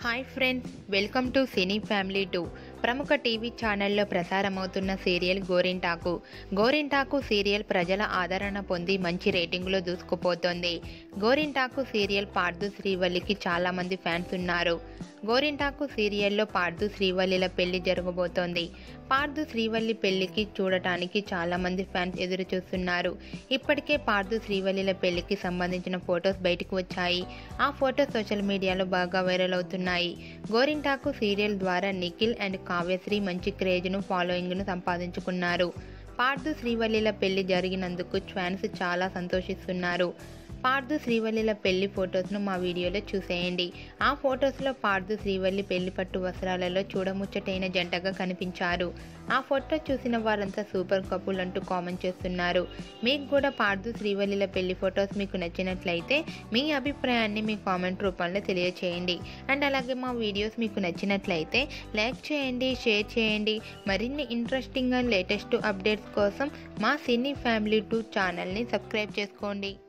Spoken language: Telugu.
hi friends welcome to cine family two ప్రముఖ టీవీ ఛానల్లో ప్రసారమవుతున్న సీరియల్ గోరింటాకు గోరింటాకు సీరియల్ ప్రజల ఆదరణ పొంది మంచి రేటింగ్లో దూసుకుపోతోంది గోరింటాకు సీరియల్ పార్దు శ్రీవల్లికి చాలామంది ఫ్యాన్స్ ఉన్నారు గోరింటాకు సీరియల్లో పార్దు శ్రీవల్లిల పెళ్లి జరగబోతోంది పార్దు శ్రీవల్లి పెళ్లికి చూడటానికి చాలామంది ఫ్యాన్స్ ఎదురు చూస్తున్నారు ఇప్పటికే పార్దు శ్రీవల్లిల పెళ్లికి సంబంధించిన ఫొటోస్ బయటకు వచ్చాయి ఆ ఫొటోస్ సోషల్ మీడియాలో బాగా వైరల్ అవుతున్నాయి గోరింటాకు సీరియల్ ద్వారా నిఖిల్ అండ్ కావ్యశ్రీ మంచి క్రేజ్ను ఫాలోయింగ్ను సంపాదించుకున్నారు పార్దు శ్రీవల్లిల పెళ్లి జరిగినందుకు ఫ్యాన్స్ చాలా సంతోషిస్తున్నారు పార్దు శ్రీవల్లిల పెళ్లి ఫొటోస్ను మా వీడియోలో చూసేయండి ఆ ఫొటోస్లో పార్దు శ్రీవల్లి పెళ్లి పట్టు వస్త్రాలలో చూడముచ్చటైన జంటగా కనిపించారు ఆ ఫోటో చూసిన వారంతా సూపర్ కపుల్ అంటూ కామెంట్ చేస్తున్నారు మీకు కూడా పార్దు శ్రీవల్లిల పెళ్లి ఫొటోస్ మీకు నచ్చినట్లయితే మీ అభిప్రాయాన్ని మీ కామెంట్ రూపంలో తెలియచేయండి అండ్ అలాగే మా వీడియోస్ మీకు నచ్చినట్లయితే లైక్ చేయండి షేర్ చేయండి మరిన్ని ఇంట్రెస్టింగ్ అండ్ లేటెస్ట్ అప్డేట్స్ కోసం మా సినీ ఫ్యామిలీ టూ ఛానల్ని సబ్స్క్రైబ్ చేసుకోండి